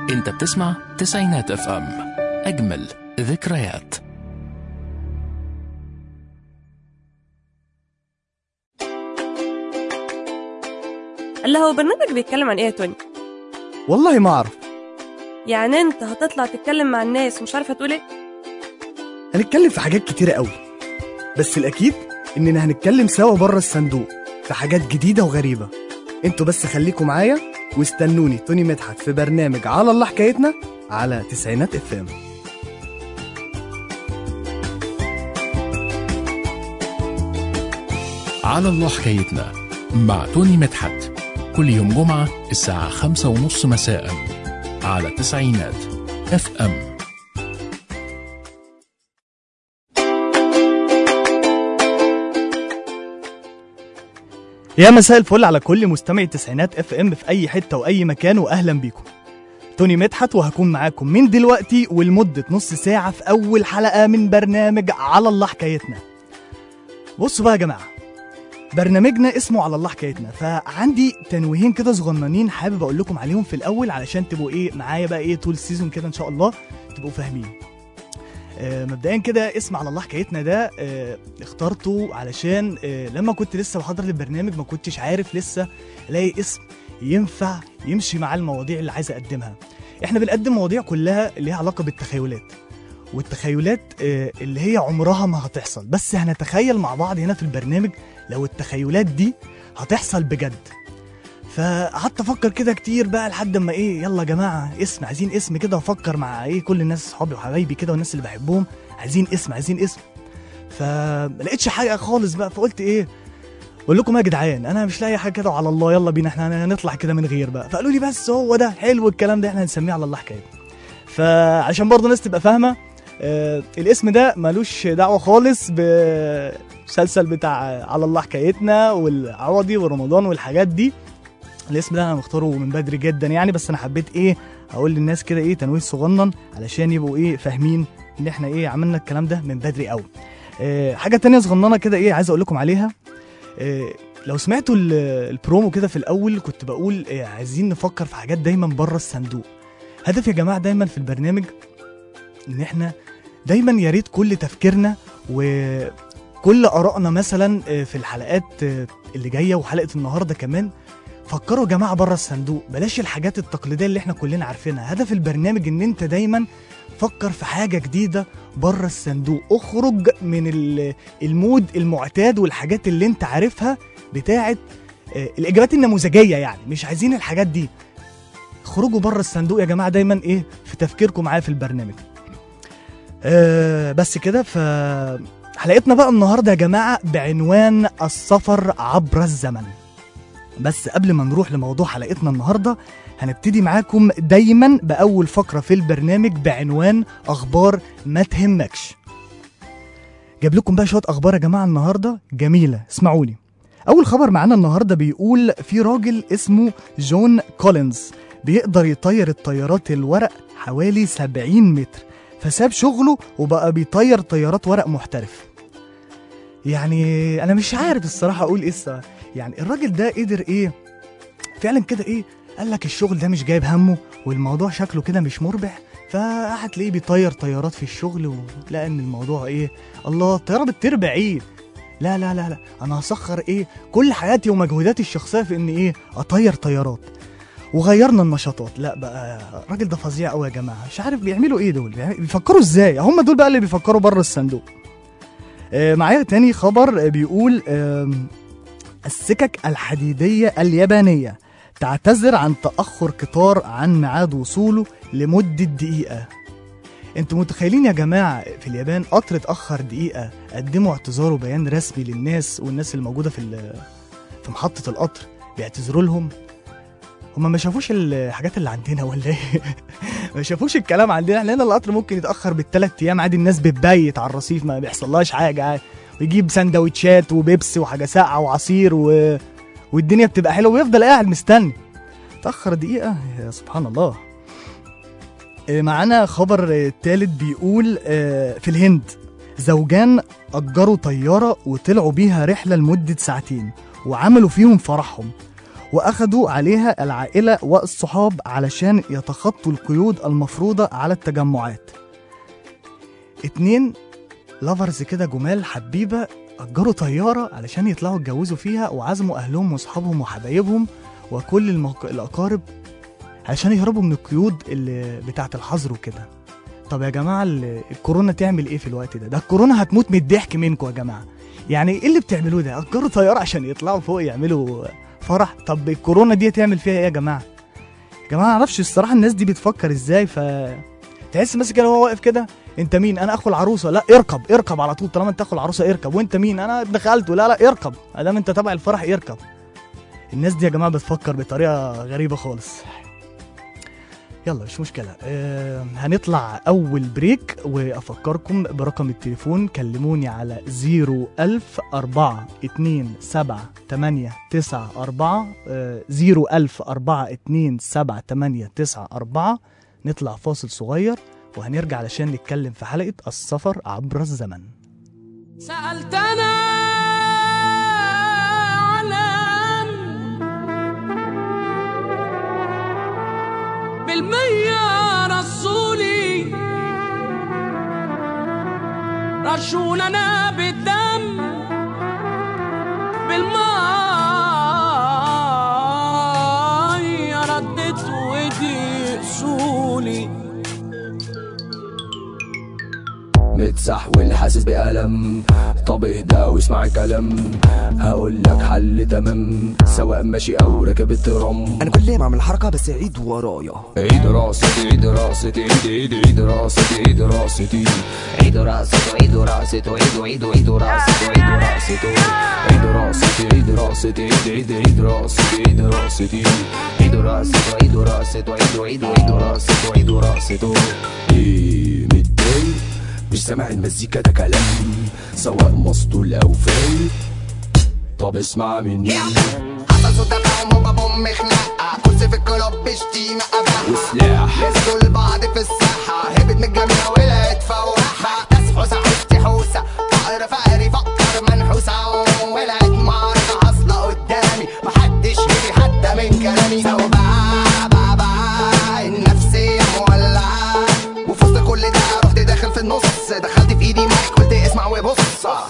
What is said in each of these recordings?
انت بتسمع تسعينات اف ام اجمل ذكريات اللي هو برنامج بيتكلم عن ايه يا توني والله ما أعرف يعني انت هتطلع تتكلم مع الناس ومش عارفه تقول ايه هنتكلم في حاجات كتيرة قوي بس الأكيد إننا هنتكلم سوا بره الصندوق في حاجات جديدة وغريبة انتوا بس خليكم معايا واستنوني توني مدحت في برنامج على الله حكايتنا على تسعينات اف ام على الله حكايتنا مع توني مدحت كل يوم جمعة الساعة خمسة ونص مساء على تسعينات اف ام يا مساء الفل على كل مستمعي التسعينات اف ام في اي حته واي مكان واهلا بيكم توني مدحت وهكون معاكم من دلوقتي ولمده نص ساعه في اول حلقه من برنامج على الله حكايتنا بصوا بقى يا جماعه برنامجنا اسمه على الله حكايتنا فعندي تنويهين كده صغننين حابب اقول لكم عليهم في الاول علشان تبقوا ايه معايا بقى ايه طول السيزون كده ان شاء الله تبقوا فاهمين آه، مبدئيا كده اسم على الله حكايتنا ده آه، اخترته علشان آه، لما كنت لسه بحضر البرنامج ما كنتش عارف لسه الاقي اسم ينفع يمشي مع المواضيع اللي عايز اقدمها احنا بنقدم مواضيع كلها ليها علاقه بالتخيلات والتخيلات آه، اللي هي عمرها ما هتحصل بس هنتخيل مع بعض هنا في البرنامج لو التخيلات دي هتحصل بجد فقعدت افكر كده كتير بقى لحد ما ايه يلا يا جماعه اسم عايزين اسم كده وافكر مع ايه كل الناس صحابي وحبايبي كده والناس اللي بحبهم عايزين اسم عايزين اسم فملقتش حاجه خالص بقى فقلت ايه بقول لكم يا جدعان انا مش لاقي حاجه كده وعلى الله يلا بينا احنا هنطلع كده من غير بقى فقالوا لي بس هو ده حلو الكلام ده احنا هنسميه على الله حكايه فعشان برضه الناس تبقى فاهمه آه الاسم ده ملوش دعوه خالص بمسلسل بتاع على الله حكايتنا والعوضي ورمضان والحاجات دي الاسم ده انا مختاره من بدري جدا يعني بس انا حبيت ايه اقول للناس كده ايه تنويه صغنن علشان يبقوا ايه فاهمين ان احنا ايه عملنا الكلام ده من بدري قوي آه حاجه تانية صغننه كده ايه عايز اقول لكم عليها آه لو سمعتوا ال- البرومو كده في الاول كنت بقول آه عايزين نفكر في حاجات دايما بره الصندوق هدف يا جماعه دايما في البرنامج ان احنا دايما يا ريت كل تفكيرنا وكل ارائنا مثلا آه، في الحلقات آه، اللي جايه وحلقه النهارده كمان فكروا يا جماعه بره الصندوق بلاش الحاجات التقليديه اللي احنا كلنا عارفينها هدف البرنامج ان انت دايما فكر في حاجه جديده بره الصندوق اخرج من ال- المود المعتاد والحاجات اللي انت عارفها بتاعه آه، الاجابات النموذجيه يعني مش عايزين الحاجات دي خرجوا بره الصندوق يا جماعه دايما ايه في تفكيركم معايا في البرنامج آه بس كده ف حلقتنا بقى النهارده يا جماعه بعنوان السفر عبر الزمن بس قبل ما نروح لموضوع حلقتنا النهارده هنبتدي معاكم دايما باول فقره في البرنامج بعنوان اخبار ما تهمكش جاب لكم بقى شويه اخبار يا جماعه النهارده جميله اسمعوني اول خبر معانا النهارده بيقول في راجل اسمه جون كولينز بيقدر يطير الطيارات الورق حوالي 70 متر فساب شغله وبقى بيطير طيارات ورق محترف يعني انا مش عارف الصراحه اقول ايه الصراحة. يعني الراجل ده قدر ايه فعلا كده ايه قال لك الشغل ده مش جايب همه والموضوع شكله كده مش مربح فهتلاقيه بيطير طيارات في الشغل ولقى ان الموضوع ايه الله الطياره بتطير بعيد لا لا لا لا انا هسخر ايه كل حياتي ومجهوداتي الشخصيه في ان ايه اطير طيارات وغيرنا النشاطات لا بقى الراجل ده فظيع قوي يا جماعه مش عارف بيعملوا ايه دول بيعمل- بيفكروا ازاي هم دول بقى اللي بيفكروا بره الصندوق آه، معايا تاني خبر آه، بيقول آم، السكك الحديدية اليابانية تعتذر عن تأخر قطار عن ميعاد وصوله لمدة دقيقة انتوا متخيلين يا جماعة في اليابان قطر اتأخر دقيقة قدموا اعتذار وبيان رسمي للناس والناس اللي موجودة في ال- في محطة القطر بيعتذروا لهم هما ما شافوش الحاجات اللي عندنا ولا ايه؟ ما شافوش الكلام عندنا احنا هنا القطر ممكن يتأخر بالثلاث ايام عادي الناس بتبيت على الرصيف ما بيحصلهاش حاجة عادي ويجيب سندوتشات وبيبسي وحاجة ساقعة وعصير و... والدنيا بتبقى حلوة ويفضل قاعد مستني تأخر دقيقة يا سبحان الله آه، معانا خبر آه، تالت بيقول آه، في الهند زوجان أجروا طيارة وطلعوا بيها رحلة لمدة ساعتين وعملوا فيهم فرحهم وأخدوا عليها العائلة والصحاب علشان يتخطوا القيود المفروضة على التجمعات اتنين لافرز كده جمال حبيبة أجروا طيارة علشان يطلعوا يتجوزوا فيها وعزموا أهلهم وأصحابهم وحبايبهم وكل المق... الأقارب علشان يهربوا من القيود اللي بتاعة الحظر وكده طب يا جماعة ال- الكورونا تعمل إيه في الوقت ده؟ ده الكورونا هتموت من الضحك منكم يا جماعة يعني إيه اللي بتعملوه ده؟ أجروا طيارة عشان يطلعوا فوق يعملوا فرح طب الكورونا دي تعمل فيها إيه يا جماعة؟ يا جماعة معرفش الصراحة الناس دي بتفكر إزاي ف تحس مثلا كده وهو واقف كده انت مين انا اخو العروسه لا اركب اركب على طول طالما انت اخو العروسه اركب وانت مين انا ابن خالته لا لا اركب ادام انت تبع الفرح اركب الناس دي يا جماعه بتفكر بطريقه غريبه خالص يلا مش مشكلة آه هنطلع أول بريك وأفكركم برقم التليفون كلموني على 01000 4 2 7 8 9 4 آه 01000 4 2 7 8 9 4 نطلع فاصل صغير وهنرجع علشان نتكلم في حلقة السفر عبر الزمن سألتنا علام بالمية رسولي رشوننا بالدم بالمية ردت ودي أصولي متسحول حاسس بألم طب اهدى واسمع الكلام هقول لك حل تمام سواء ماشي او راكب الترام انا كل ما اعمل حركه بس عيد ورايا عيد راستي عيد راستي عيد عيد عيد راستي عيد راستي عيد راسته عيد راسته عيد عيد عيد راسته عيد راسته عيد راستي عيد راستي عيد عيد عيد راستي عيد راستي عيد راسته عيد راسته عيد عيد عيد راسته عيد راسته ايه متضايق مش سامع المزيكا ده كلام سواء مسطول او فايق طب اسمع مني حصل صوت تفاهم هوبا بوم خناقة كرسي في الكلاب بشتيمة أباحة وسلاح مسكوا لبعض في الساحة هبت من الجميع ولقيت فواحة ناس حوسة حوستي حوسة فقر فقري فقر منحوسة ولقيت معركة حاصلة قدامي محدش هدي حتى من كلامي سوبا بابا النفسية مولعة وفي وسط كل ده رحت داخل في النص دخلت في ايدي مايك قلت اسمع وبص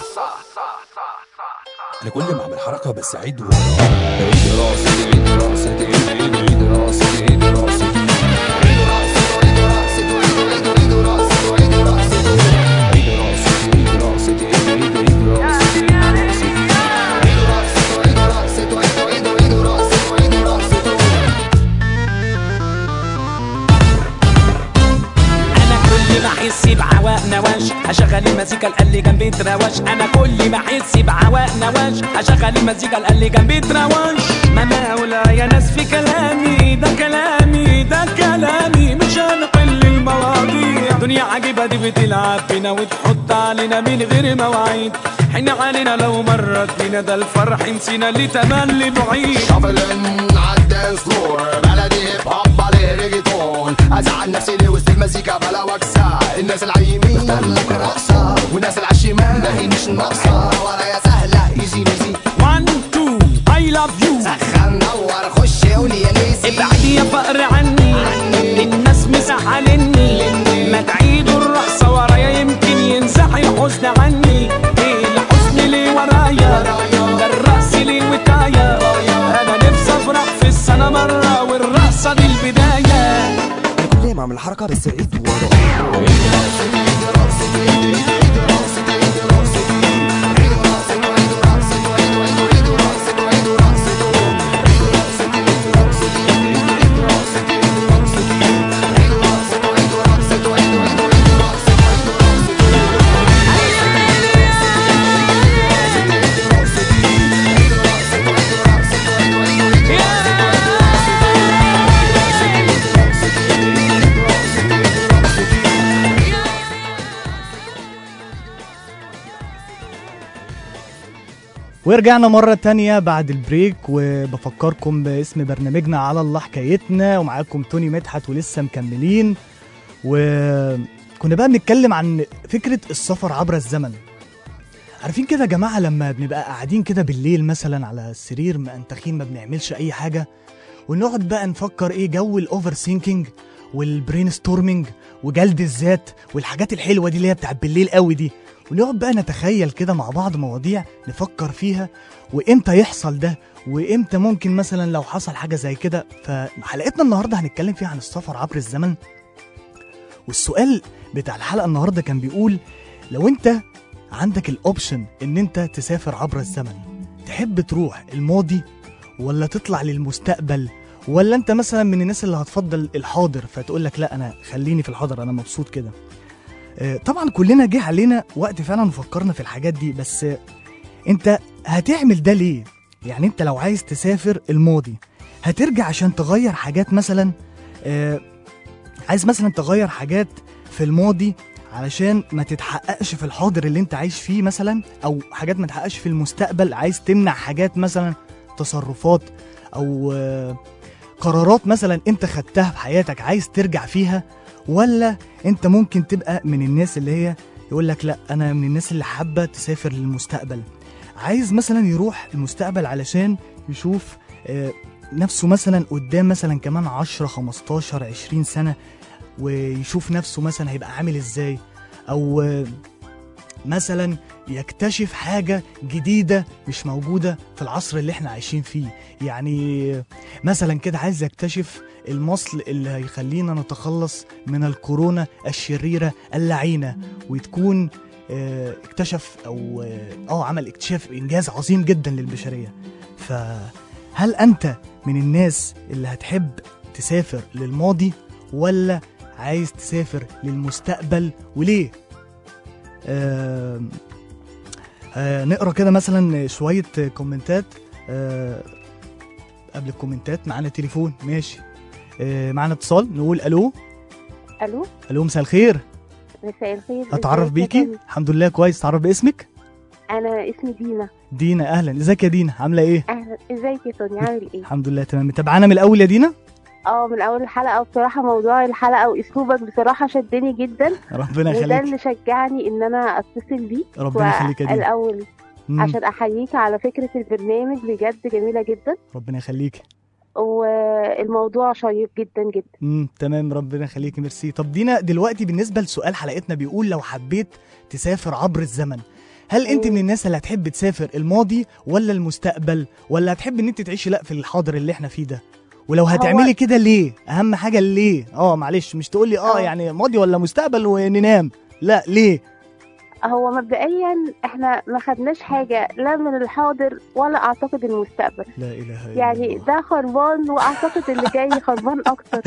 انا كل ما اعمل حركه بس عيد ورا عيد راسي عيد راسي عيد عيد عيد راسي عيد راسي عيد راسي عيد راسي عيد عيد عيد راسي عيد راسي عيد راسي عيد راسي عيد عيد عيد راسي عيد راسي عيد راسي عيد راسي عيد عيد عيد راسي عيد راسي انا كل ما احس بعواء نواش اشغل المزيكا اللي جنبي تراوش انا كل ما احس بعواء نواش اشغل المزيكا اللي جنبي تراوش ما مولا يا ناس في كلامي ده كلامي ده كلامي مش هنقل المواضيع دنيا عجيبه دي بتلعب بينا وتحط علينا من غير مواعيد حين علينا لو مرت بينا ده الفرح نسينا اللي تملي بعيد شافلن عالدانس فلور بلدي هيب هوب عليه ريجيتون ازعل نفسي ليه وسط المزيكا بلا وكسة الناس اللي عاليمين لك رقصة والناس اللي عالشمال ما هي مش ناقصة ورايا سهلة ايزي ايزي 1 2 I love you سخن نور خش قولي يا نيسي ابعد يا فقر عني الناس مسحلني ما تعيدوا الرقصة ورايا يمكن ينزح الحزن عني ايه الحزن اللي ورايا ده الرقص لي وتايا انا نفسي افرح في السنة مرة والرقصة دي البداية انا كل ما اعمل حركه بس عيد ورايا ورجعنا مرة تانية بعد البريك وبفكركم باسم برنامجنا على الله حكايتنا ومعاكم توني مدحت ولسه مكملين وكنا بقى بنتكلم عن فكرة السفر عبر الزمن عارفين كده يا جماعه لما بنبقى قاعدين كده بالليل مثلا على السرير مأنتخين ما بنعملش اي حاجه ونقعد بقى نفكر ايه جو الاوفر سينكينج والبرين ستورمينج وجلد الذات والحاجات الحلوه دي اللي هي بتاعت بالليل قوي دي ونقعد بقى نتخيل كده مع بعض مواضيع نفكر فيها وامتى يحصل ده وامتى ممكن مثلا لو حصل حاجه زي كده فحلقتنا النهارده هنتكلم فيها عن السفر عبر الزمن والسؤال بتاع الحلقه النهارده كان بيقول لو انت عندك الاوبشن ان انت تسافر عبر الزمن تحب تروح الماضي ولا تطلع للمستقبل ولا انت مثلا من الناس اللي هتفضل الحاضر فتقول لك لا انا خليني في الحاضر انا مبسوط كده آه، طبعا كلنا جه علينا وقت فعلا فكرنا في الحاجات دي بس آه، انت هتعمل ده ليه يعني انت لو عايز تسافر الماضي هترجع عشان تغير حاجات مثلا آه، عايز مثلا تغير حاجات في الماضي علشان ما تتحققش في الحاضر اللي انت عايش فيه مثلا او حاجات ما تتحققش في المستقبل عايز تمنع حاجات مثلا تصرفات او آه، قرارات مثلا انت خدتها في حياتك عايز ترجع فيها ولا انت ممكن تبقى من الناس اللي هي يقول لك لا انا من الناس اللي حابه تسافر للمستقبل عايز مثلا يروح المستقبل علشان يشوف آه، نفسه مثلا قدام مثلا كمان 10 15 20 سنه ويشوف نفسه مثلا هيبقى عامل ازاي او آه، مثلا يكتشف حاجة جديدة مش موجودة في العصر اللي احنا عايشين فيه يعني مثلا كده عايز يكتشف المصل اللي هيخلينا نتخلص من الكورونا الشريرة اللعينة وتكون آه، اكتشف او اه آه، عمل اكتشاف انجاز عظيم جدا للبشرية فهل انت من الناس اللي هتحب تسافر للماضي ولا عايز تسافر للمستقبل وليه آه آه نقرا كده مثلا شويه كومنتات آه قبل الكومنتات معانا تليفون ماشي آه معانا اتصال نقول الو الو الو مساء الخير مساء الخير اتعرف ازيك يا بيكي توني؟ الحمد لله كويس تعرف باسمك انا اسمي دينا دينا اهلا ازيك يا دينا عامله ايه اهلا ازيك يا توني عامل ايه الحمد لله تمام متابعانا من الاول يا دينا اه من اول الحلقه وبصراحه موضوع الحلقه واسلوبك بصراحه شدني جدا ربنا وده يخليك اللي شجعني ان انا اتصل بيك ربنا يخليك يا دينا الاول مم، عشان احييك على فكره البرنامج بجد جميله جدا ربنا يخليك والموضوع شيق جدا جدا امم تمام ربنا يخليك ميرسي طب دينا دلوقتي بالنسبه لسؤال حلقتنا بيقول لو حبيت تسافر عبر الزمن هل انت مم. من الناس اللي هتحب تسافر الماضي ولا المستقبل ولا هتحب ان انت تعيشي لا في الحاضر اللي احنا فيه ده ولو هتعملي كده ليه اهم حاجه ليه اه معلش مش تقولي اه آه. يعني ماضي ولا مستقبل وننام لا ليه هو مبدئيا احنا ما خدناش حاجه لا من الحاضر ولا اعتقد المستقبل لا اله الا يعني الله. ده خربان واعتقد اللي جاي خربان اكتر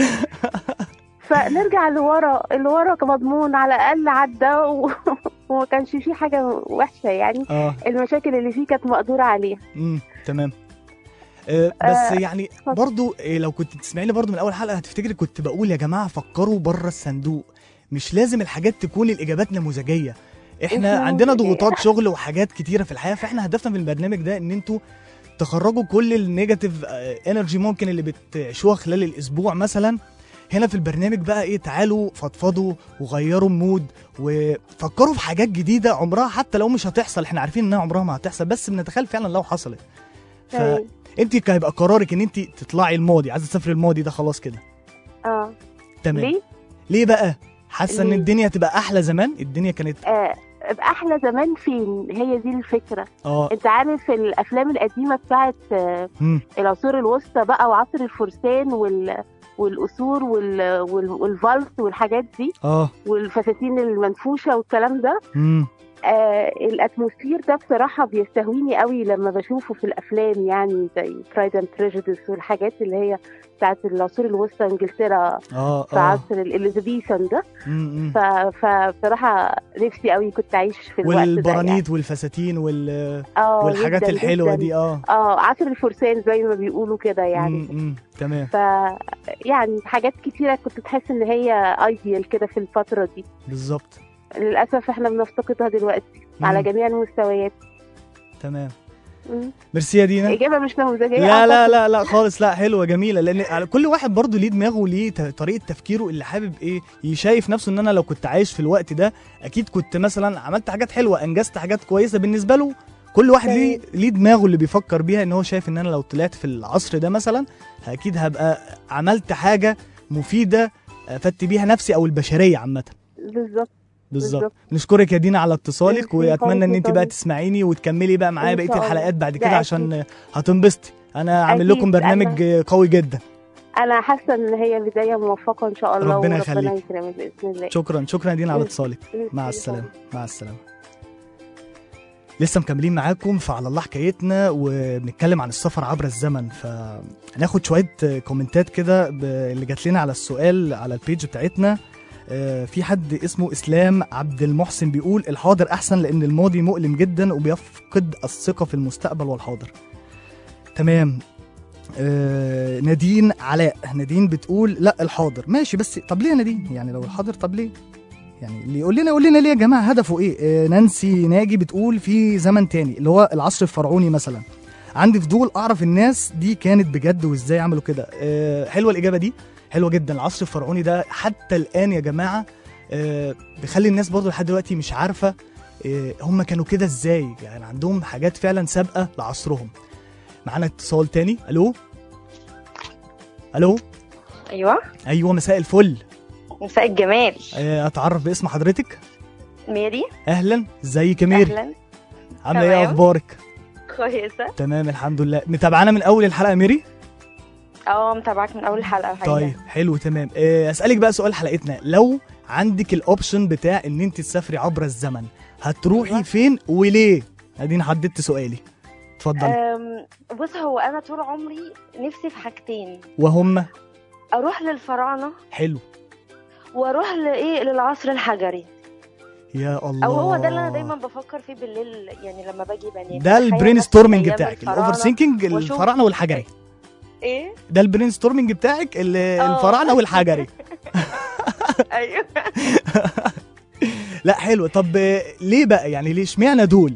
فنرجع لورا اللي ورا كمضمون على الاقل عدى و... وما كانش فيه حاجه وحشه يعني اه المشاكل اللي فيه كانت مقدوره عليها امم تمام آه بس آه، يعني اتفضل. برضو إيه لو كنت تسمعيني برضو من اول حلقه هتفتكري كنت بقول يا جماعه فكروا بره الصندوق مش لازم الحاجات تكون الاجابات نموذجيه احنا مش عندنا نموذجية. ضغوطات شغل وحاجات كتيره في الحياه فاحنا هدفنا في البرنامج ده ان انتوا تخرجوا كل النيجاتيف انرجي ممكن اللي بتعيشوها خلال الاسبوع مثلا هنا في البرنامج بقى ايه تعالوا فضفضوا وغيروا المود وفكروا في حاجات جديده عمرها حتى لو مش هتحصل احنا عارفين انها عمرها ما هتحصل بس بنتخيل فعلا لو حصلت ف... تمام. انت هيبقى قرارك ان انت تطلعي الماضي عايزه تسافري الماضي ده خلاص كده اه تمام ليه؟ ليه بقى حاسه ان ليه؟ الدنيا تبقى احلى زمان الدنيا كانت آه احلى زمان فين هي دي الفكره اه انت عارف الافلام القديمه بتاعت آه، مم. العصور الوسطى بقى وعصر الفرسان وال والقصور وال... وال... والفالس والحاجات دي اه والفساتين المنفوشه والكلام ده امم آه الاتموسفير ده بصراحه بيستهويني قوي لما بشوفه في الافلام يعني زي برايد اند بريجوديس والحاجات اللي هي بتاعت العصور الوسطى انجلترا اه في اه عصر الاليزابيثان ده مم، ف... مم. فبصراحه نفسي قوي كنت اعيش في الوقت ده يعني. والبرانيت والفساتين وال... اه والحاجات جداً الحلوه جداً. دي اه اه عصر الفرسان زي ما بيقولوا كده يعني مم، مم. تمام ف يعني حاجات كتيره كنت تحس ان هي ايديال كده في الفتره دي بالظبط للاسف احنا بنفتقدها دلوقتي على مم. جميع المستويات تمام مم. ميرسي يا دينا اجابه مش نموذجيه لا لا أعتقد. لا لا خالص لا حلوه جميله لان على كل واحد برضو ليه دماغه وليه ت- طريقه تفكيره اللي حابب ايه يشايف نفسه ان انا لو كنت عايش في الوقت ده اكيد كنت مثلا عملت حاجات حلوه انجزت حاجات كويسه بالنسبه له كل واحد ليه ليه دماغه اللي بيفكر بيها ان هو شايف ان انا لو طلعت في العصر ده مثلا اكيد هبقى عملت حاجه مفيده افدت بيها نفسي او البشريه عامه بالظبط بالظبط بالظبط. نشكرك يا دينا على اتصالك ميرسي واتمنى ان خالص انت بقى والله. تسمعيني وتكملي بقى معايا إن بقيه شاء الله. الحلقات بعد ده كده أكيد. عشان هتنبسطي انا عامل أكيد. لكم برنامج أنا- قوي جدا انا حاسه ان هي بدايه موفقه ان شاء الله ربنا وربنا يخليك. يكرمك باذن الله شكرا شكرا يا دينا على ميرسي. اتصالك ميرسي مع خالص. السلامه مع السلامه لسه مكملين معاكم في على الله حكايتنا وبنتكلم عن السفر عبر الزمن فهناخد شويه كومنتات كده ب- اللي جات لنا على السؤال على البيج بتاعتنا آه، في حد اسمه اسلام عبد المحسن بيقول الحاضر احسن لان الماضي مؤلم جدا وبيفقد الثقه في المستقبل والحاضر تمام آه نادين علاء نادين بتقول لا الحاضر ماشي بس طب ليه يا نادين يعني لو الحاضر طب ليه يعني اللي يقول لنا يقول لنا ليه يا جماعه هدفه ايه آه نانسي ناجي بتقول في زمن تاني اللي هو العصر الفرعوني مثلا عندي فضول اعرف الناس دي كانت بجد وازاي عملوا كده آه حلوه الاجابه دي حلوه جدا العصر الفرعوني ده حتى الان يا جماعه آه بيخلي الناس برضو لحد دلوقتي مش عارفه آه هم كانوا كده ازاي يعني عندهم حاجات فعلا سابقه لعصرهم معانا اتصال تاني الو الو ايوه ايوه مساء الفل مساء الجمال آه، اتعرف باسم حضرتك ميري اهلا ازيك يا ميري اهلا عامله ايه تمام. اخبارك كويسه تمام الحمد لله متابعانا من اول الحلقه يا ميري اه متابعك من اول الحلقه الحقيقه طيب حلو تمام آه، اسالك بقى سؤال حلقتنا لو عندك الاوبشن بتاع ان انت تسافري عبر الزمن هتروحي أيوة. فين وليه اديني حددت سؤالي اتفضلي أم، بص هو انا طول عمري نفسي في حاجتين وهم اروح للفراعنه حلو واروح لايه للعصر الحجري يا الله او هو ده اللي انا دايما بفكر فيه بالليل يعني لما باجي بنام ده بتخيل البرين بس ستورمنج أيام بتاعك الفراعنة الاوفر سينكينج وأشوف- الفراعنه والحجري ايه ده البرين ستورمنج بتاعك ال- آه. الفراعنه والحجري ايوه لا حلو طب آه، ليه بقى يعني ليه اشمعنى دول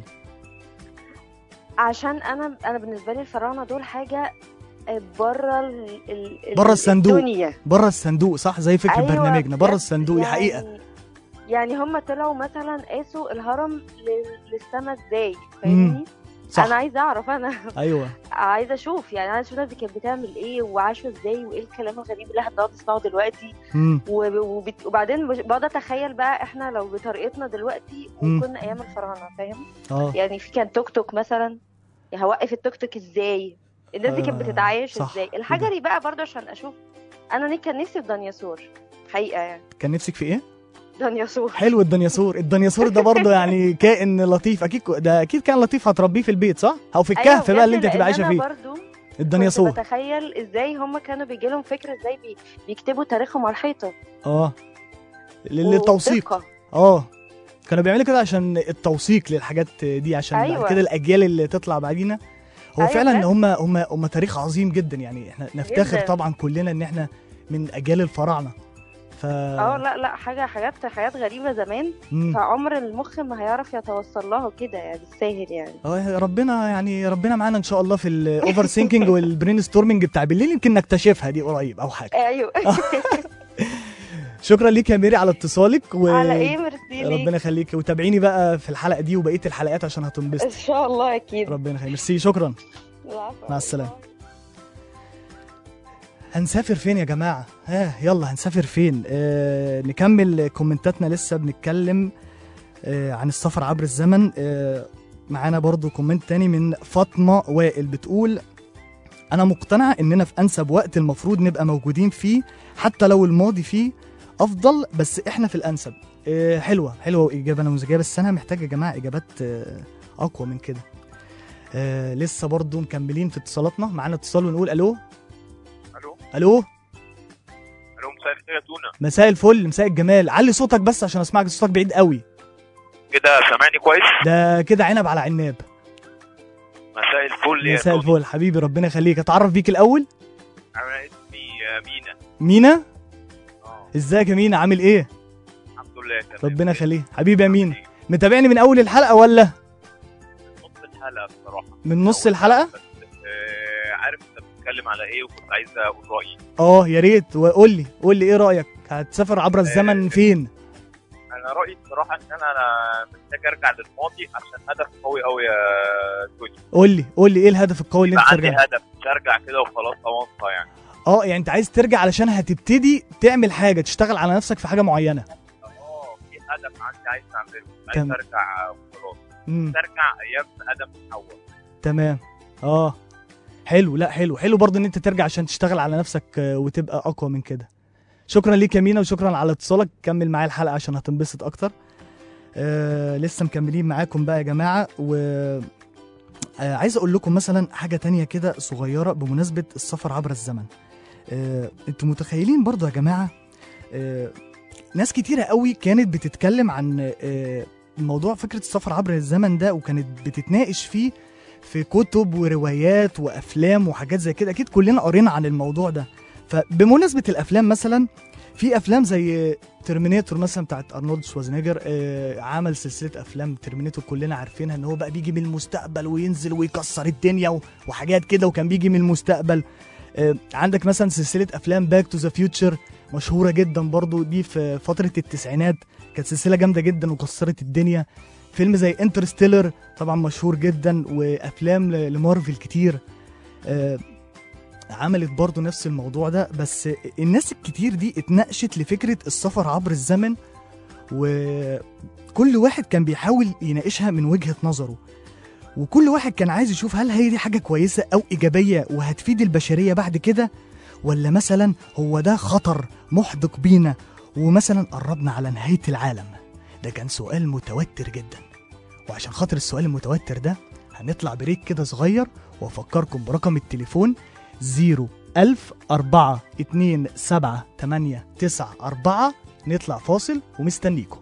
عشان انا انا بالنسبه لي الفراعنه دول حاجه بره ال... ال... بره الصندوق. الدنيا بره الصندوق صح زي فكره أيوة برنامجنا بره بجد. الصندوق دي حقيقه يعني- يعني هم طلعوا مثلا قاسوا الهرم لل- للسما ازاي فاهمني صح انا عايزه اعرف انا ايوه عايزه اشوف يعني عايزه اشوف الناس دي كانت بتعمل ايه وعاشوا ازاي وايه الكلام الغريب اللي احنا بنقعد نسمعه دلوقتي مم. و- وبت... وبعدين بش- بقعد اتخيل بقى احنا لو بطريقتنا دلوقتي مم. وكنا ايام الفراعنه فاهم اه يعني في كان توك توك مثلا هوقف التوك توك ازاي الناس دي كانت آه، بتتعايش صح. ازاي الحجري بقى برضه عشان اشوف انا ني- كان نفسي في ديناصور حقيقه يعني كان نفسك في ايه ديناصور حلو الدنياسور الدنياسور ده برضه يعني كائن لطيف اكيد كو- ده اكيد كان لطيف هتربيه في البيت صح او في الكهف بقى اللي انت هتبقى عايشه فيه برضه الدنياسور كنت بتخيل ازاي هم كانوا بيجي لهم فكره ازاي بي... بيكتبوا تاريخهم على الحيطه اه للتوثيق ودقة. اه كانوا بيعملوا كده عشان التوثيق للحاجات دي عشان بعد أيوة. كده الاجيال اللي تطلع بعدينا هو أيوة فعلا بجد. هم هم هم تاريخ عظيم جدا يعني احنا نفتخر جداً. طبعا كلنا ان احنا من اجيال الفراعنه ف اه لا لا حاجه حاجات حاجات غريبه زمان مم. فعمر المخ ما هيعرف يتوصل لها كده يعني بالساهل يعني اه ربنا يعني ربنا معانا ان شاء الله في الاوفر سينكينج والبرين ستورمنج بتاع بالليل يمكن نكتشفها دي قريب او حاجه ايوه شكرا ليك يا ميري على اتصالك و... على ايه ميرسي ليك ربنا يخليك وتابعيني بقى في الحلقه دي وبقيه الحلقات عشان ان هتنبسطي شاء الله اكيد ربنا يخليك ميرسي شكرا العفو. مع السلامة. هنسافر فين يا جماعة؟ ها يلا هنسافر فين؟ آه نكمل كومنتاتنا لسه بنتكلم آه عن السفر عبر الزمن آه معانا برضو كومنت تاني من فاطمة وائل بتقول أنا مقتنعة إننا في أنسب وقت المفروض نبقى موجودين فيه حتى لو الماضي فيه أفضل بس إحنا في الأنسب آه حلوة حلوة إجابة نموذجية بس أنا محتاج يا جماعة إجابات آه أقوى من كده آه لسه برضو مكملين في اتصالاتنا معانا اتصال ونقول الو الو الو الو مساء الخير يا تونه مساء الفل مساء الجمال علي صوتك بس عشان اسمعك صوتك بعيد قوي كده سامعني كويس ده كده عنب على عناب مساء الفل يا مساء تونه الفل حبيبي ربنا يخليك اتعرف بيك الاول انا اسمي آه، مينا مينا اه ازيك يا مينا عامل ايه الحمد لله تمام ربنا يخليك حبيبي يا مينا متابعني من اول الحلقه ولا نص الحلقه بصراحه من نص الحلقه آه، عارف انت بتتكلم على ايه وكنت عايز اقول رايي اه يا ريت وقول لي قول لي ايه رايك هتسافر عبر الزمن فين انا رايي بصراحه ان انا انا محتاج ارجع للماضي عشان هدف قوي قوي يا توني قول لي قول لي ايه الهدف القوي اللي يبقى انت عندي ترجع هدف مش ارجع كده وخلاص اوصى يعني اه يعني انت عايز ترجع علشان هتبتدي تعمل حاجه تشتغل على نفسك في حاجه معينه اه في هدف عندي عايز اعمله مش تمام. عايز ارجع وخلاص امم عايز ارجع ايام ادم حواء تمام اه حلو لا حلو حلو برضه ان انت ترجع عشان تشتغل على نفسك آه، وتبقى اقوى من كده شكرا ليك يا مينا وشكرا على اتصالك كمل معايا الحلقه عشان هتنبسط اكتر آه لسه مكملين معاكم بقى يا جماعه و آه عايز اقول لكم مثلا حاجه تانية كده صغيره بمناسبه السفر عبر الزمن آه انتوا متخيلين برضه يا جماعه آه ناس كتيره قوي كانت بتتكلم عن آه موضوع فكره السفر عبر الزمن ده وكانت بتتناقش فيه في كتب وروايات وافلام وحاجات زي كده اكيد كلنا قرينا عن الموضوع ده فبمناسبه الافلام مثلا في افلام زي ترمينيتور مثلا بتاعت ارنولد شوازنيجر آه عمل سلسله افلام ترمينيتور كلنا عارفينها ان هو بقى بيجي من المستقبل وينزل ويكسر الدنيا و- وحاجات كده وكان بيجي من المستقبل آه عندك مثلا سلسله افلام باك تو ذا فيوتشر مشهوره جدا برضو دي في فتره التسعينات كانت سلسله جامده جدا وكسرت الدنيا فيلم زي انترستيلر طبعا مشهور جدا وافلام ل- لمارفل كتير آه، عملت برضو نفس الموضوع ده بس الناس الكتير دي اتناقشت لفكرة السفر عبر الزمن وكل واحد كان بيحاول يناقشها من وجهة نظره وكل واحد كان عايز يشوف هل هي دي حاجة كويسة أو إيجابية وهتفيد البشرية بعد كده ولا مثلا هو ده خطر محدق بينا ومثلا قربنا على نهاية العالم ده كان سؤال متوتر جدا وعشان خاطر السؤال المتوتر ده هنطلع بريك كده صغير وافكركم برقم التليفون 0 1000 4 2 7 8 9 4 نطلع فاصل ومستنيكم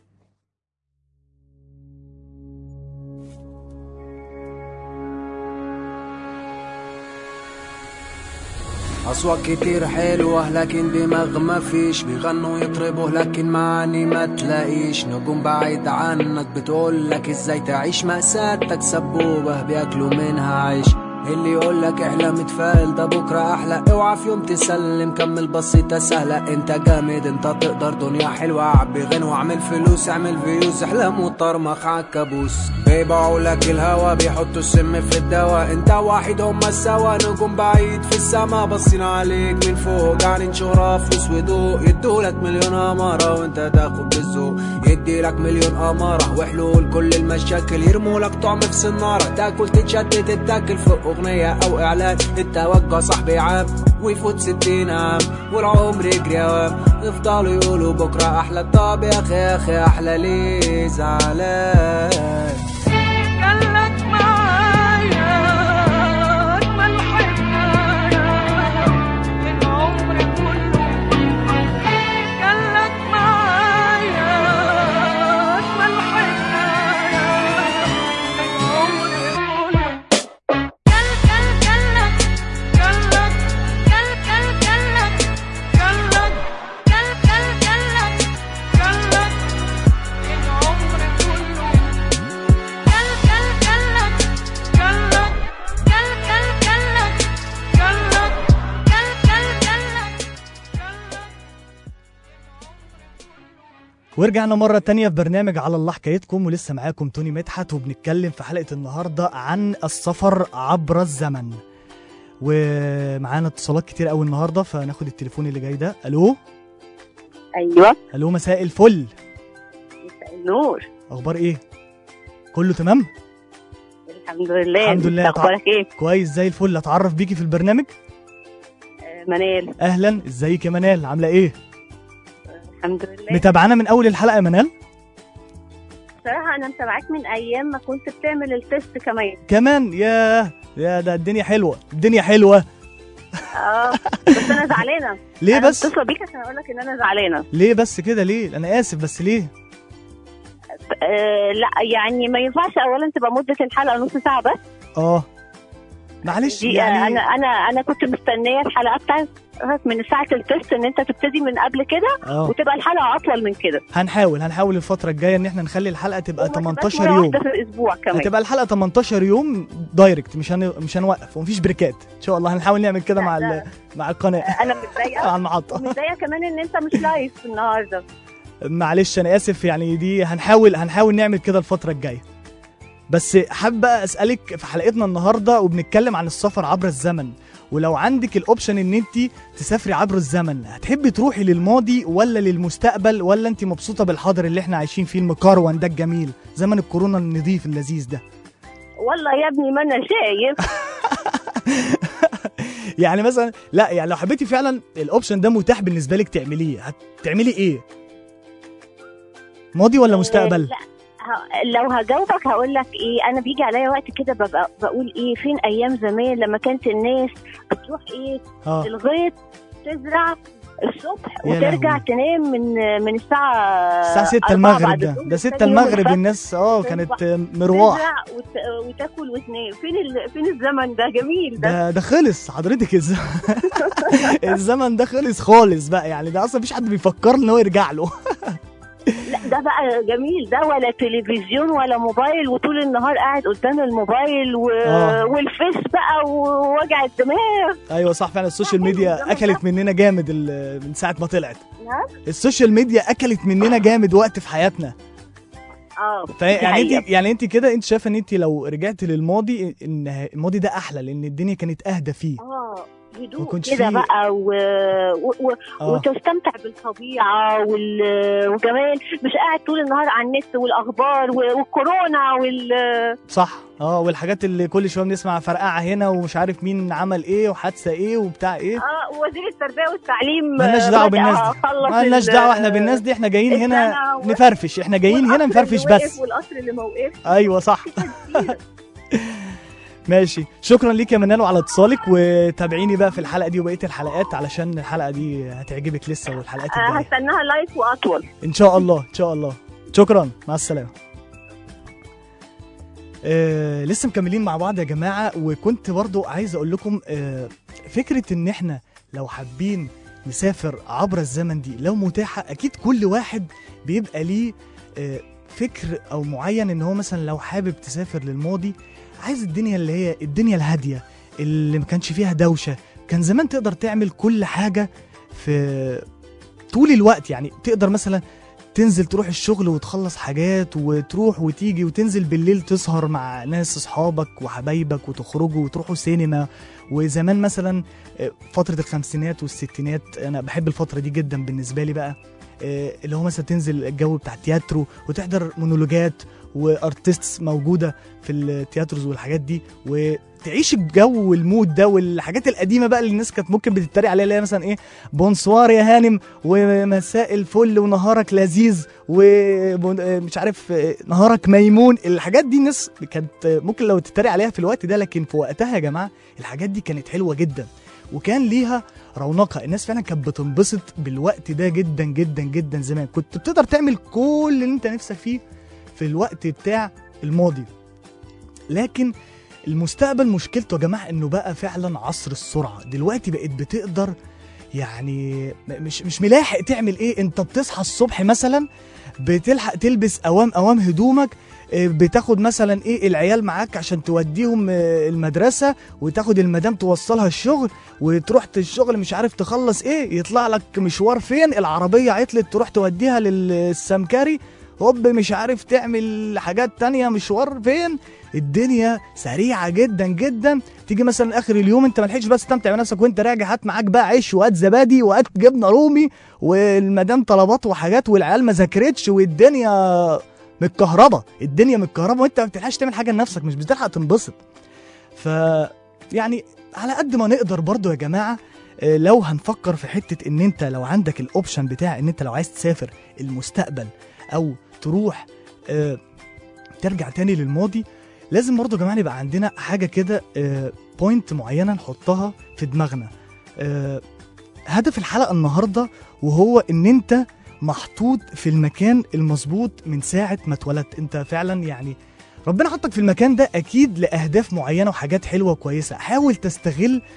أصوات كتير حلوة لكن دماغ ما فيش بيغنوا يطربوا لكن معاني ما تلاقيش نجوم بعيد عنك بتقولك ازاي تعيش مأساتك سبوبة بياكلوا منها عيش اللي يقولك احلم اتفائل ده بكرة أحلى اوعى في يوم تسلم كمل بسيطة سهلة انت جامد انت تقدر دنيا حلوة عبي غنوة اعمل فلوس اعمل فيوز احلام وطرمخ عالكابوس بيبيعوا لك الهوا بيحطوا السم في الدواء انت واحد هما سوا نجوم بعيد في السما باصين عليك من فوق جعانين شهرة فلوس وضوء يدولك مليون أمارة وانت تاخد بالذوق يديلك مليون أمارة وحلول كل المشاكل يرمولك طعم في سنارة تاكل تتشتت تتاكل في أغنية أو إعلان التوجه صاحبي عام ويفوت ستين عام والعمر يجري أوام يفضلوا يقولوا بكرة أحلى طب يا أخي يا أخي أحلى ليه زعلان خلك معايا أجمل حكاية العمر كله خلك معايا أجمل حكاية العمر كله كل كل كلك كلك كل كل كلك كلك كل كل كلك كلك العمر كله كل كل كلك كلك كل كل كلك كلك كل كل كلك ورجعنا مرة تانية في برنامج على الله حكايتكم ولسه معاكم توني مدحت وبنتكلم في حلقة النهاردة عن السفر عبر الزمن ومعانا اتصالات كتير قوي النهاردة فناخد التليفون اللي جاي ده ألو ايوه ألو مساء الفل النور أخبار إيه؟ كله تمام؟ الحمد لله الحمد لله انت اخبارك ايه كويس زي الفل أتعرف بيكي في البرنامج آه، منال أهلا إزيك يا منال عاملة إيه؟ الحمد لله متابعانا من أول الحلقة يا منال؟ بصراحه انا متابعاك من ايام ما كنت بتعمل التست كمان كمان يا يا ده الدنيا حلوة الدنيا حلوة اه بس انا زعلانه ليه أنا بس؟ متصله بيك عشان اقول لك ان انا زعلانه ليه بس كده ليه؟ أنا آسف بس ليه؟ آه لا يعني ما ينفعش اولا تبقى مده الحلقه نص ساعه بس آه معلش دي يعني انا انا انا كنت مستنيه الحلقه بتاعت من ساعه التست ان انت تبتدي من قبل كده اه وتبقى الحلقه اطول من كده هنحاول هنحاول الفتره الجايه ان احنا نخلي الحلقه تبقى وما تبقاش 18 مرة يوم واحدة في الاسبوع كمان هتبقى الحلقه 18 يوم دايركت مش هن... مش هنوقف ومفيش بريكات ان شاء الله هنحاول نعمل كده مع ال... مع القناه انا متضايقه مع المحطه ومتضايقه كمان ان انت مش لايف النهارده معلش انا اسف يعني دي هنحاول هنحاول نعمل كده الفتره الجايه بس حابب بقى اسالك في حلقتنا النهارده وبنتكلم عن السفر عبر الزمن ولو عندك الاوبشن ان انت تسافري عبر الزمن هتحبي تروحي للماضي ولا للمستقبل ولا انت مبسوطه بالحاضر اللي احنا عايشين فيه المكرون ده الجميل زمن الكورونا النظيف اللذيذ ده والله يا ابني ما انا شايف يعني مثلا لا يعني لو حبيتي فعلا الاوبشن ده متاح بالنسبه لك تعمليه هتعملي ايه ماضي ولا مستقبل لا ه- لو هجاوبك هقول لك ايه انا بيجي عليا وقت كده ببقى بقول ايه فين ايام زمان لما كانت الناس بتروح ايه اه الغيط تزرع الصبح يا وترجع لهوي. تنام من من الساعة الساعة 6 أربعة المغرب بعد ده الظهر ده 6 تاني يوم المغرب الفجر الناس اه تصبح كانت مروح تزرع وت... وتاكل وتنام فين ال... فين الزمن ده جميل ده ده ده خلص حضرتك الز... الزمن ده خلص خالص بقى يعني ده اصلا مفيش حد بيفكر ان هو يرجع له لا ده بقى جميل ده ولا تلفزيون ولا موبايل وطول النهار قاعد قدام الموبايل و... آه. والفيس بقى ووجع الدماغ ايوه صح فعلا السوشيال ميديا اكلت مننا جامد ال- من ساعه ما طلعت نعم السوشيال ميديا اكلت مننا جامد وقت في حياتنا اه ف- يعني دي انت يعني انت كده انت شايفه ان انت لو رجعتي للماضي ان الماضي ده احلى لان الدنيا كانت اهدى فيه اه ما هدوء كنتش كده فيه- بقى و... و... و... آه. وتستمتع بالطبيعه وال... وكمان مش قاعد طول النهار على النت والاخبار و... والكورونا وال صح اه والحاجات اللي كل شويه بنسمع فرقعه هنا ومش عارف مين عمل ايه وحادثه ايه وبتاع ايه اه وزير التربيه والتعليم مالناش آه، دعوه بدأ بالناس دي خلص مالناش ال- دعوه احنا بالناس دي احنا جايين هنا السنة و- نفرفش احنا جايين هنا والقطر نفرفش اللي وقف بس والقطر اللي ما وقفش ايوه صح ماشي شكرا ليك يا منال على اتصالك وتابعيني بقى في الحلقه دي وبقيه الحلقات علشان الحلقه دي هتعجبك لسه والحلقات آه، الجايه هستناها لايف واطول ان شاء الله ان شاء الله شكرا مع السلامه آه لسه مكملين مع بعض يا جماعه وكنت برضو عايز اقول لكم آه فكره ان احنا لو حابين نسافر عبر الزمن دي لو متاحه اكيد كل واحد بيبقى ليه آه فكر او معين ان هو مثلا لو حابب تسافر للماضي عايز الدنيا اللي هي الدنيا الهاديه اللي ما كانش فيها دوشه كان زمان تقدر تعمل كل حاجه في طول الوقت يعني تقدر مثلا تنزل تروح الشغل وتخلص حاجات وتروح وتيجي وتنزل بالليل تسهر مع ناس اصحابك وحبايبك وتخرجوا وتروحوا سينما وزمان مثلا آه، فترة الخمسينات والستينات انا بحب الفترة دي جدا بالنسبة لي بقى آه، اللي هو مثلا تنزل الجو بتاع التياترو وتحضر مونولوجات وارتستس موجودة في التياتروز والحاجات دي وتعيش الجو والمود ده والحاجات القديمة بقى اللي الناس كانت ممكن بتتريق عليها اللي هي مثلا ايه بونسوار يا هانم ومساء الفل ونهارك لذيذ ومش عارف آه، نهارك ميمون الحاجات دي الناس كانت آه، ممكن لو تتريق عليها في الوقت ده لكن في وقتها يا جماعة الحاجات دي كانت حلوة جدا وكان ليها رونقها الناس فعلا كانت بتنبسط بالوقت ده جدا جدا جدا زمان كنت بتقدر تعمل كل اللي انت نفسك فيه في الوقت بتاع الماضي لكن المستقبل مشكلته يا جماعه انه بقى فعلا عصر السرعه دلوقتي بقت بتقدر يعني م- مش مش ملاحق تعمل ايه انت بتصحى الصبح مثلا بتلحق تلبس اوام اوام هدومك آه، بتاخد مثلا ايه العيال معاك عشان توديهم آه، المدرسه وتاخد المدام توصلها الشغل وتروح الشغل مش عارف تخلص ايه يطلع لك مشوار فين العربيه عطلت تروح توديها للسمكري هوب مش عارف تعمل حاجات تانية مشوار فين الدنيا سريعة جدا جدا تيجي مثلا اخر اليوم انت ملحقتش بس تستمتع بنفسك وانت راجع هات معاك بقى عيش وهات زبادي وهات جبنة رومي والمدام طلبات وحاجات والعيال ما ذاكرتش والدنيا متكهربة الدنيا متكهربة وانت ما بتلحقش تعمل حاجة لنفسك مش بتلحق تنبسط ف يعني على قد ما نقدر برضو يا جماعة آه، لو هنفكر في حتة ان انت لو عندك الاوبشن بتاع ان انت لو عايز تسافر المستقبل او تروح آه، ترجع تاني للماضي لازم برضو يا جماعة يبقى عندنا حاجة كده بوينت معينة نحطها في دماغنا آه، هدف الحلقة النهاردة وهو ان انت محطوط في المكان المظبوط من ساعة ما اتولدت انت فعلا يعني ربنا حطك في المكان ده اكيد لاهداف معينة وحاجات حلوة وكويسة حاول تستغل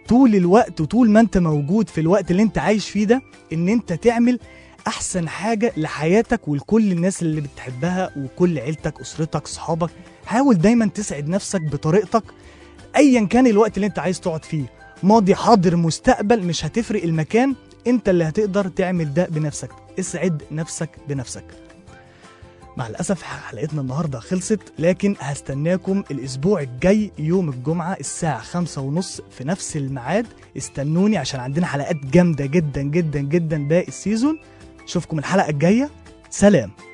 طول الوقت وطول ما انت موجود في الوقت اللي انت عايش فيه ده ان انت تعمل احسن حاجه لحياتك ولكل الناس اللي بتحبها وكل عيلتك اسرتك صحابك حاول دايما تسعد نفسك بطريقتك ايا كان الوقت اللي انت عايز تقعد فيه ماضي حاضر مستقبل مش هتفرق المكان انت اللي هتقدر تعمل ده بنفسك اسعد نفسك بنفسك مع الأسف حلقتنا النهاردة خلصت لكن هستناكم الأسبوع الجاي يوم الجمعة الساعة خمسة ونص في نفس الميعاد استنوني عشان عندنا حلقات جامدة جدا جدا جدا باقي السيزون اشوفكم الحلقة الجاية سلام